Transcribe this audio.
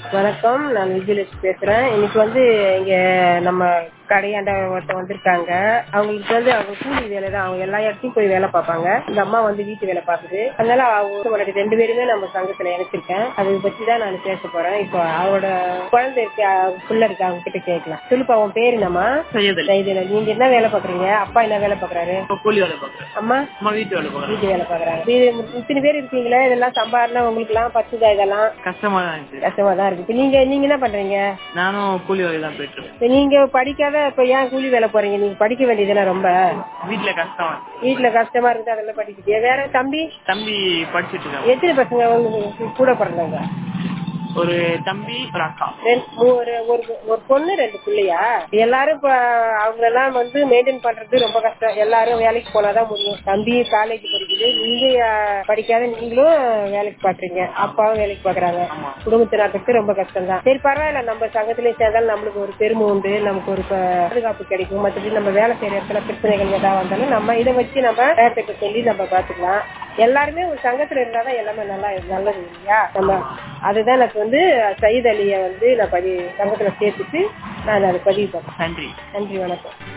வணக்கம் நான் விஜயலட்சுமி பேசுறேன் இன்னைக்கு வந்து இங்க நம்ம கடையாண்ட ஒருத்தர் வந்திருக்காங்க அவங்களுக்கு வந்து அவங்க கூலி வேலை தான் அவங்க எல்லா இடத்தையும் போய் வேலை பார்ப்பாங்க இந்த அம்மா வந்து வீட்டு வேலை பார்க்குது அதனால அவங்க ரெண்டு பேருமே நம்ம சங்கத்துல இணைச்சிருக்கேன் அதை பத்தி தான் நான் பேச போறேன் இப்போ அவரோட குழந்தை இருக்கு அவங்க புள்ள இருக்கு அவங்க கிட்ட கேட்கலாம் சொல்லுப்பா உன் பேரு என்னம்மா செய்யதில்லை சைதுல நீங்க என்ன வேலை பாக்குறீங்க அப்பா என்ன வேலை பாக்குறாரு இப்போ கூலி வேலை பார்க்குறேன் அம்மா அம்மா வீட்டு வேலை பார்க்குறேன் வீட்டு வேலை பாக்குறாங்க இது இத்தனை பேர் இருக்கீங்களே இதெல்லாம் சம்பாரணம் உங்களுக்கு எல்லாம் பத்துதா இதெல்லாம் கஷ்டமா தான் இருந்துச்சு கஷ்டமா தான் இருக்கு இப்ப நீங்க நீங்க என்ன பண்றீங்க நானும் கூலி வேலை தான் போயிட்டு இருக்கேன் இப்ப நீங்க படிக்காத இப்ப ஏன் கூலி வேலை போறீங்க நீங்க படிக்க வேண்டியதுல ரொம்ப வீட்டுல கஷ்டமா இருக்கு. வீட்டுல கஷ்டமா இருக்குது அதெல்லாம் படிக்கிட்டியா வேற தம்பி தம்பி படிச்சிட்டு இருக்கான் எத்தனை பசங்க உங்களுக்கு கூட பிறந்தாங்க ஒரு தம்பி ஒரு அக்கா ரெண்டு- ஒரு ஒரு ஒரு பொண்ணு ரெண்டு பிள்ளையா எல்லாரும் இப்ப அவங்க எல்லாம் வந்து மெயின்டைன் பண்றது ரொம்ப கஷ்டம் எல்லாரும் வேலைக்கு போனாதான் முடியும் தம்பி காலேஜ் படிக்குது நீங்க அஹ், படிக்காத நீங்களும் வேலைக்கு பாக்குறீங்க அப்பாவும் வேலைக்கு பாக்குறாங்க ஆமா. குடும்பத்தை நடத்துறது ரொம்ப கஷ்டம் தான் சரி பரவாயில்ல நம்ம சங்கத்திலே சேர்ந்தாலும் நம்மளுக்கு ஒரு பெருமை உண்டு நமக்கு ஒரு ப- பாதுகாப்பு கிடைக்கும் மற்றபடி நம்ம வேலை செய்யற இடத்துல பிரச்சனைகள் ஏதாவது வந்தாலும் நம்ம இதை வச்சு நம்ம நேரத்துக்கு சொல்லி நம்ம பாத்துக்கலாம் எல்லாருமே ஒரு சங்கத்துல இருந்தாதான் எல்லாமே நல்லா நல்லது இல்லையா நம்ம அதுதான் எனக்கு வந்து சயித் அலியை வந்து நான் பதி சங்கத்துல சேர்த்துட்டு நான் அதை பதிவு பண்ணேன் நன்றி நன்றி வணக்கம்